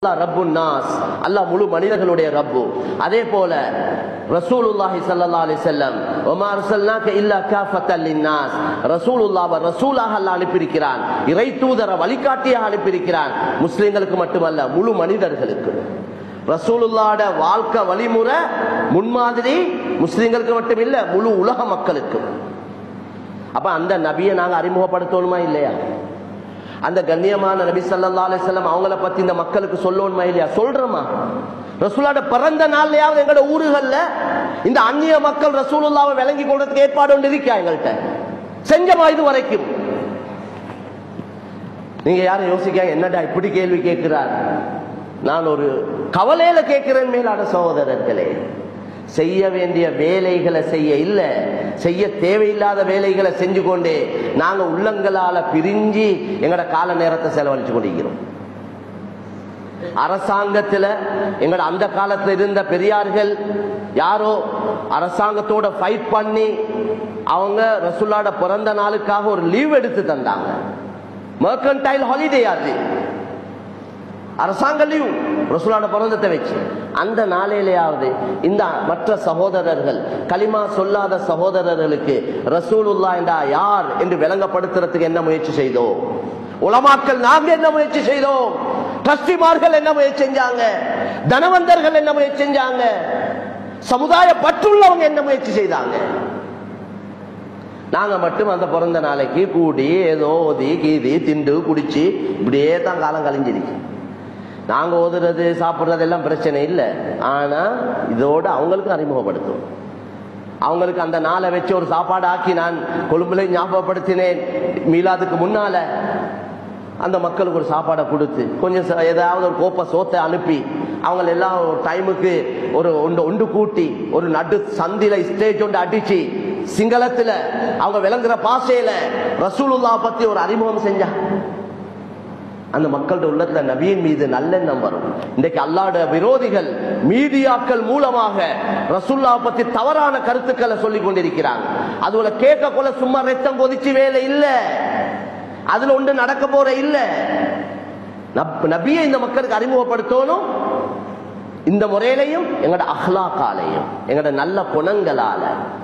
அல்லாஹ் ரப்புன் நாஸ் அல்லாஹ் முழு மனிதர்களுடைய ரப்பு அதே போல ரசூலுல்லாஹி ஸல்லல்லாஹு அலைஹி வஸல்லம் வமா அர்சல்னாக இல்லா காஃபத்தல் லின்னாஸ் ரசூலுல்லாஹ்வை ரசூலாக அல்லாஹ் அனுப்பியிருக்கிறான் இறை தூதரை வழிகாட்டியாக அனுப்பியிருக்கிறான் முஸ்லிம்களுக்கு மட்டுமல்ல முழு மனிதர்களுக்கு ரசூலுல்லாஹ்ட வாழ்க்கை வழிமுறை முன்மாதிரி முஸ்லிம்களுக்கு மட்டும் இல்ல முழு உலக மக்களுக்கு அப்ப அந்த நபியை நாங்க அறிமுகப்படுத்தணுமா இல்லையா அந்த கண்ணியமான நபி ஸல்லல்லாஹு அலைஹி வஸல்லம் அவங்கள பத்தி இந்த மக்களுக்கு சொல்லணுமா இல்லையா சொல்றோமா ரசூலோட பிறந்த நாள்லயாவது எங்களோட ஊர்கள்ல இந்த அந்நிய மக்கள் ரசூலுல்லாவை விளங்கி கொள்றதுக்கு ஏற்பாடு ஒன்று இருக்கா எங்கள்கிட்ட செஞ்சமா இது வரைக்கும் நீங்க யாரும் யோசிக்காங்க என்னடா இப்படி கேள்வி கேட்கிறார் நான் ஒரு கவலையில கேட்கிறேன் மேலான சகோதரர்களே செய்ய வேண்டிய வேலைகளை செய்ய இல்ல செய்ய தேவையில்லாத வேலைகளை செஞ்சு கொண்டே நாங்க உள்ளங்களால பிரிஞ்சு எங்கட கால நேரத்தை செலவழிச்சு கொண்டிருக்கிறோம் அரசாங்கத்துல எங்கட அந்த காலத்துல இருந்த பெரியார்கள் யாரோ அரசாங்கத்தோட ஃபைட் பண்ணி அவங்க ரசுல்லாட பிறந்த நாளுக்காக ஒரு லீவ் எடுத்து தந்தாங்க மர்கன்டைல் ஹாலிடே அது அரசாங்க லீவ் ரசூலான பிறந்தத்தை வச்சு அந்த நாளையிலேயாவது இந்த மற்ற சகோதரர்கள் களிமா சொல்லாத சகோதரர்களுக்கு ரசூலுல்லா என்றா யார் என்று விளங்கப்படுத்துறதுக்கு என்ன முயற்சி செய்தோம் உலமாக்கள் நாங்க என்ன முயற்சி செய்தோம் ட்ரஸ்டிமார்கள் என்ன முயற்சி செஞ்சாங்க தனவந்தர்கள் என்ன முயற்சி செஞ்சாங்க சமுதாய பற்றுள்ளவங்க என்ன முயற்சி செய்தாங்க நாங்க மட்டும் அந்த பிறந்த நாளைக்கு கூடி ஏதோ ஓதி கீதி திண்டு குடிச்சு இப்படியே தான் காலம் கழிஞ்சிருக்கு நாங்க ஓதுறது சாப்பிடுறது எல்லாம் பிரச்சனை இல்லை ஆனா இதோட அவங்களுக்கு அறிமுகப்படுத்தும் அவங்களுக்கு அந்த நாளை வச்சு ஒரு சாப்பாடு ஆக்கி நான் கொழும்புல ஞாபகப்படுத்தினேன் மீலாதுக்கு முன்னால அந்த மக்களுக்கு ஒரு சாப்பாடை கொடுத்து கொஞ்சம் ச- ஏதாவது ஒரு கோப்பை சோத்தை அனுப்பி அவங்க எல்லாம் ஒரு டைமுக்கு ஒரு ஒன்று ஒன்று கூட்டி ஒரு நடு சந்தில ஸ்டேஜ் ஒன்று அடிச்சு சிங்களத்துல அவங்க விளங்குற பாஷையில ரசூலுல்லா பத்தி ஒரு அறிமுகம் செஞ்சா அந்த மக்களோட உள்ளத்துல நபியின் மீது நல்லெண்ணம் வரும் இன்றைக்கு அல்லாட விரோதிகள் மீடியாக்கள் மூலமாக ரசுல்லா பத்தி தவறான கருத்துக்களை சொல்லிக் கொண்டிருக்கிறாங்க அதுல கேட்க கொள்ள சும்மா ரத்தம் கொதிச்சு வேலை இல்ல அதுல ஒன்று நடக்க போற இல்ல நப்- நபியை இந்த மக்களுக்கு அறிமுகப்படுத்தணும் இந்த முறையிலையும் எங்களோட அஹ்லாக்காலையும் எங்களோட நல்ல குணங்களால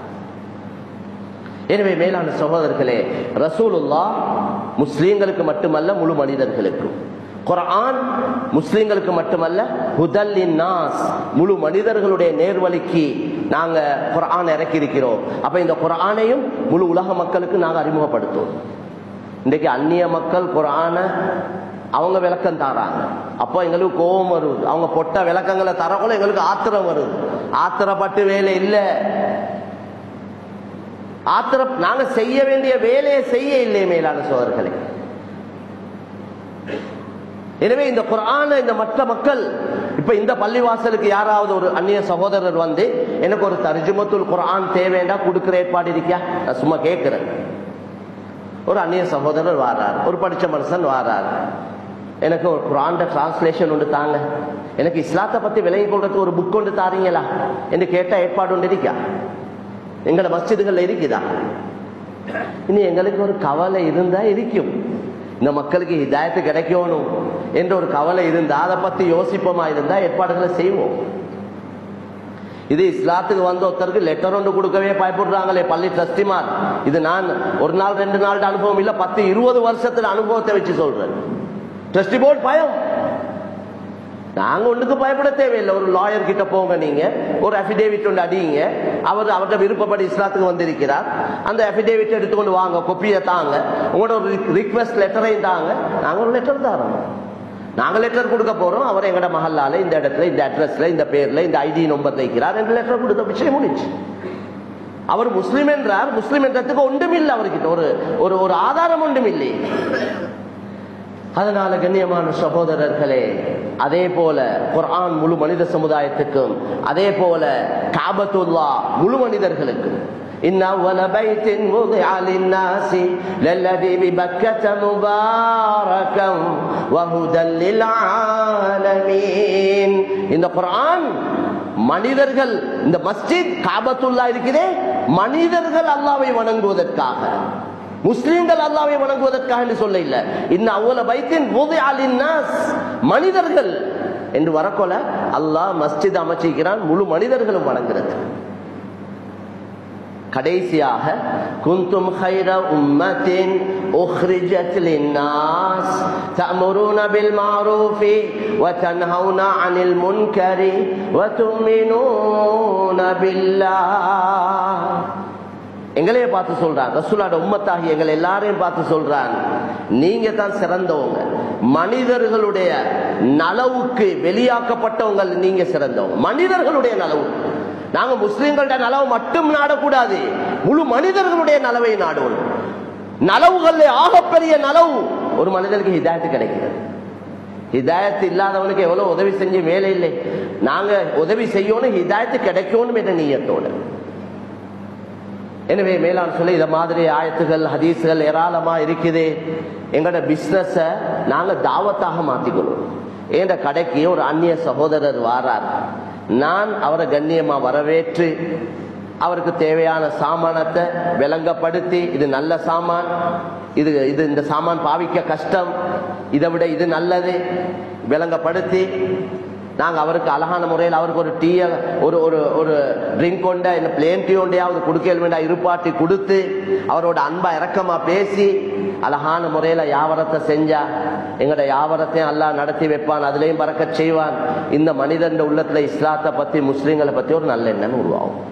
எனவே மேலான சகோதரர்களே ரசூலுல்லா முஸ்லீம்களுக்கு மட்டுமல்ல முழு மனிதர்களுக்கும் குர்ஆன் முஸ்லீம்களுக்கு மட்டுமல்ல ஹுதல்லின் நாஸ் முழு மனிதர்களுடைய நேர்வழிக்கு நாங்க குர்ஆன் இறக்கி இருக்கிறோம் அப்ப இந்த குர்ஆனையும் முழு உலக மக்களுக்கு நாங்க அறிமுகப்படுத்துவோம் இன்றைக்கு அந்நிய மக்கள் குர்ஆன அவங்க விளக்கம் தாராங்க அப்போ எங்களுக்கு கோபம் வருது அவங்க பொட்ட விளக்கங்களை தரக்குள்ள எங்களுக்கு ஆத்திரம் வருது ஆத்திரப்பட்டு வேலை இல்லை ஆத்திரம் நாங்க செய்ய வேண்டிய வேலையை செய்ய இல்லை மேலான சோதர்களே எனவே இந்த குர்ஆன இந்த மற்ற மக்கள் இப்ப இந்த பள்ளிவாசலுக்கு யாராவது ஒரு அந்நிய சகோதரர் வந்து எனக்கு ஒரு தர்ஜுமத்துல் குர்ஆன் தேவைண்டா கொடுக்கிற ஏற்பாடு இருக்கியா நான் சும்மா கேட்கிறேன் ஒரு அந்நிய சகோதரர் வாரார் ஒரு படிச்ச மனுஷன் வாரார் எனக்கு ஒரு குரான்ட டிரான்ஸ்லேஷன் ஒன்று தாங்க எனக்கு இஸ்லாத்தை பத்தி விலகி கொள்றதுக்கு ஒரு புக் ஒன்று தாரீங்களா என்று கேட்ட ஏற்பாடு ஒன்று இருக்கா எங்களோட மஸ்ஜிதுகள்ல இருக்குதா இனி எங்களுக்கு ஒரு கவலை இருந்தா இருக்கும் இந்த மக்களுக்கு ஹிதாயத்து கிடைக்கணும் என்ற ஒரு கவலை இருந்தா அதை பத்தி யோசிப்போமா இருந்தா ஏற்பாடுகளை செய்வோம் இது இஸ்லாத்துக்கு வந்து ஒருத்தருக்கு லெட்டர் ஒன்று கொடுக்கவே பயப்படுறாங்களே பள்ளி ட்ரஸ்டிமார் இது நான் ஒரு நாள் ரெண்டு நாள் அனுபவம் இல்ல பத்து இருபது வருஷத்துல அனுபவத்தை வச்சு சொல்றேன் ட்ரஸ்டி போர்ட் பயம் நாங்க ஒண்ணுக்கு பயப்பட தேவையில்லை ஒரு லாயர் கிட்ட போங்க நீங்க ஒரு அபிடேவிட் ஒன்று அடியுங்க அவர் அவர்கிட்ட விருப்பப்படி இஸ்லாத்துக்கு வந்திருக்கிறார் அந்த அபிடேவிட் எடுத்துக்கொண்டு வாங்க கொப்பியை தாங்க உங்களோட ஒரு ரிக்வெஸ்ட் லெட்டரையும் தாங்க நாங்க ஒரு லெட்டர் தரோம் நாங்க லெட்டர் கொடுக்க போறோம் அவர் எங்கட மஹல்லால இந்த இடத்துல இந்த அட்ரஸ்ல இந்த பேர்ல இந்த ஐடி நம்பர் வைக்கிறார் ரெண்டு லெட்டர் கொடுத்த விஷயம் முடிஞ்சு அவர் முஸ்லிம் என்றார் முஸ்லிம் என்றதுக்கு ஒன்றும் இல்லை அவர்கிட்ட ஒரு ஒரு ஒரு ஆதாரம் ஒன்றும் இல்லை அதனால கண்ணியமான சகோதரர்களே அதே போல குர்ஆன் முழு மனித சமுதாயத்துக்கும் அதே போல காபத்துல்லா முழு மனிதர்களுக்கும் إن أول بيت وضع للناس للذي ببكة مباركا وهدى للعالمين இந்த குர்ஆன் மனிதர்கள் இந்த மஸ்ஜித் காபத்துல்லா இருக்கிறே மனிதர்கள் அல்லாவை வணங்குவதற்காக முஸ்லிம்கள் அல்லாவை வணங்குவதற்காக என்று சொல்ல இல்ல இன்ன அவ்வளவு பைத்தின் போதை அலின்னாஸ் மனிதர்கள் என்று வரக்கொல அல்லாஹ் மஸ்ஜித் அமைச்சிக்கிறான் முழு மனிதர்களும் வணங்குறது கடைசியாக குந்தும் خير أمة أخرجت للناس تأمرون بالمعروف وتنهون عن المنكر وتؤمنون بالله எங்களையே பார்த்து சொல்றான் ரசூலாட உம்மத்தாகி எங்களை எல்லாரையும் பார்த்து சொல்றான் நீங்க தான் சிறந்தவங்க மனிதர்களுடைய நலவுக்கு வெளியாக்கப்பட்டவங்க நீங்க சிறந்தவங்க மனிதர்களுடைய நலவு நாங்க முஸ்லிம்களோட நலவு மட்டும் நாடக்கூடாது முழு மனிதர்களுடைய நலவை நாடணும் நலவுகள்ல ஆகப்பெரிய நலவு ஒரு மனிதனுக்கு ஹிதாயத்து கிடைக்கிறது ஹிதாயத்து இல்லாதவனுக்கு எவ்வளவு உதவி செஞ்சு வேலை இல்லை நாங்க உதவி செய்யணும் ஹிதாயத்து கிடைக்கணும் என்ற நீயத்தோடு எனவே மேலான் சொல்லி இத மாதிரி ஆயத்துகள் ஹதீஸ்கள் ஏராளமா இருக்குது எங்களோட பிசினஸ நாங்க தாவத்தாக மாத்திக்கணும் என்ற கடைக்கு ஒரு அந்நிய சகோதரர் வாரார் நான் அவரை கண்ணியமா வரவேற்று அவருக்கு தேவையான சாமானத்தை விளங்கப்படுத்தி இது நல்ல சாமான் இது இது இந்த சாமான் பாவிக்க கஷ்டம் இதை விட இது நல்லது விளங்கப்படுத்தி நாங்க அவருக்கு அழகான முறையில் அவருக்கு ஒரு டீய ஒரு ஒரு ஒரு ட்ரிங்க் கொண்ட என்ன பிளேன் டீ ஒண்டையாவது கொடுக்க வேண்டாம் இருப்பாட்டி கொடுத்து அவரோட அன்பா இறக்கமா பேசி அழகான முறையில யாவரத்தை செஞ்சா எங்கட யாவரத்தையும் அல்லாஹ் நடத்தி வைப்பான் அதுலயும் பறக்க செய்வான் இந்த மனிதன் உள்ளத்துல இஸ்லாத்தை பத்தி முஸ்லிம்களை பத்தி ஒரு நல்ல எண்ணம் உருவாகும்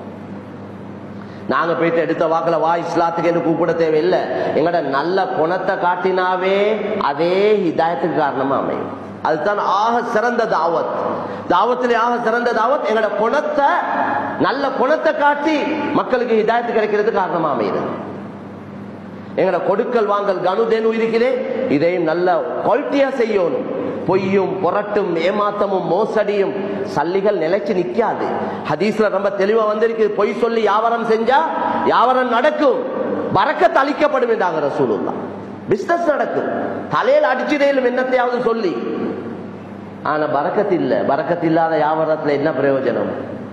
நாங்க போயிட்டு எடுத்த வாக்குல வா இஸ்லாத்துக்கு என்று கூப்பிட தேவையில்லை எங்கட நல்ல குணத்தை காட்டினாவே அதே ஹிதாயத்துக்கு காரணமா அமையும் அதுதான் ஆக சிறந்த தாவத் தாவத்திலே ஆக சிறந்த தாவத் எங்கட குணத்தை நல்ல குணத்தை காட்டி மக்களுக்கு ஹிதாயத்து கிடைக்கிறது காரணமா அமையுது எங்கட கொடுக்கல் வாங்கல் கனுதேனு இருக்கிறே இதையும் நல்ல குவாலிட்டியா செய்யணும் பொய்யும் புரட்டும் ஏமாத்தமும் மோசடியும் சல்லிகள் நிலைச்சு நிக்காது ஹதீஸ்ல ரொம்ப தெளிவா வந்திருக்கு பொய் சொல்லி வியாபாரம் செஞ்சா வியாபாரம் நடக்கும் பறக்கத் அளிக்கப்படும் என்றாங்க ரசூலுல்லா பிசினஸ் நடக்கும் தலையில் அடிச்சுடையிலும் என்னத்தையாவது சொல்லி ஆனா பறக்கத்து இல்ல பறக்கத்து இல்லாத வியாபாரத்துல என்ன பிரயோஜனம்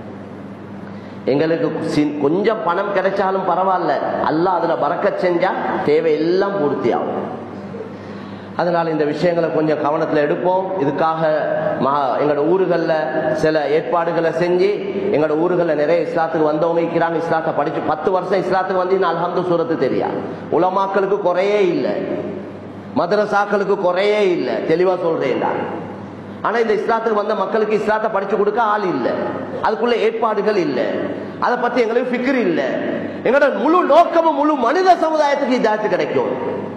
எங்களுக்கு சி- கொஞ்சம் பணம் கிடைச்சாலும் பரவாயில்ல அல்லாஹ் அதுல பறக்கச் செஞ்சா தேவை எல்லாம் பூர்த்தி ஆகும் அதனால இந்த விஷயங்களை கொஞ்சம் கவனத்துல எடுப்போம் இதுக்காக மகா எங்களோட ஊர்கள்ல சில ஏற்பாடுகளை செஞ்சு எங்களோட ஊர்கள்ல நிறைய இஸ்லாத்துக்கு வந்தவங்க இருக்கிறாங்க இஸ்லாத்தை படிச்சு பத்து வருஷம் இஸ்லாத்துக்கு வந்து அல்ஹம்து சூரத்து தெரியா உலமாக்களுக்கு குறையே இல்லை மதரசாக்களுக்கு குறையே இல்லை தெளிவா சொல்றேன் நான். ஆனா இந்த இஸ்லாத்துக்கு வந்த மக்களுக்கு இஸ்லாத்தை படிச்சு கொடுக்க ஆள் இல்ல அதுக்குள்ள ஏற்பாடுகள் இல்ல அதை பத்தி எங்களுக்கு ஃபிக்ர் இல்ல எங்களோட முழு நோக்கமும் முழு மனித சமுதாயத்துக்கு இதாச்சு கிடைக்கும்